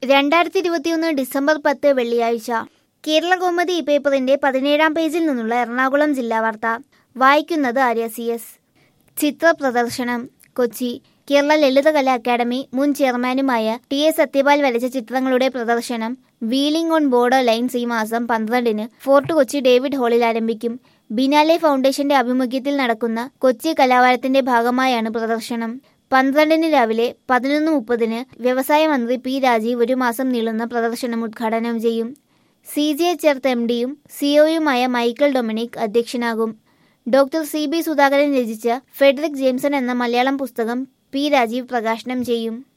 രണ്ടായിരത്തി ഇരുപത്തിയൊന്ന് ഡിസംബർ പത്ത് വെള്ളിയാഴ്ച കേരള കൗമുദി പേപ്പറിന്റെ പതിനേഴാം പേജിൽ നിന്നുള്ള എറണാകുളം ജില്ലാ വാർത്ത വായിക്കുന്നത് ആര്യ സി എസ് ചിത്ര പ്രദർശനം കൊച്ചി കേരള ലളിതകലാ അക്കാദമി മുൻ ചെയർമാനുമായ ടി എസ് സത്യപാൽ വരച്ച ചിത്രങ്ങളുടെ പ്രദർശനം വീലിംഗ് ഓൺ ബോർഡർ ലൈൻസ് ഈ മാസം പന്ത്രണ്ടിന് ഫോർട്ട് കൊച്ചി ഡേവിഡ് ഹാളിൽ ആരംഭിക്കും ബിനാലെ ഫൗണ്ടേഷന്റെ ആഭിമുഖ്യത്തിൽ നടക്കുന്ന കൊച്ചി കലാവാരത്തിന്റെ ഭാഗമായാണ് പ്രദർശനം പന്ത്രണ്ടിന് രാവിലെ പതിനൊന്ന് മുപ്പതിന് വ്യവസായ മന്ത്രി പി രാജീവ് ഒരു മാസം നീളുന്ന പ്രദർശനം ഉദ്ഘാടനം ചെയ്യും സി ജെ ചെർത്ത് എം ഡിയും സിഒയുമായ മൈക്കൽ ഡൊമിനിക് അധ്യക്ഷനാകും ഡോക്ടർ സി ബി സുധാകരൻ രചിച്ച ഫെഡറിക് ജെയിംസൺ എന്ന മലയാളം പുസ്തകം പി രാജീവ് പ്രകാശനം ചെയ്യും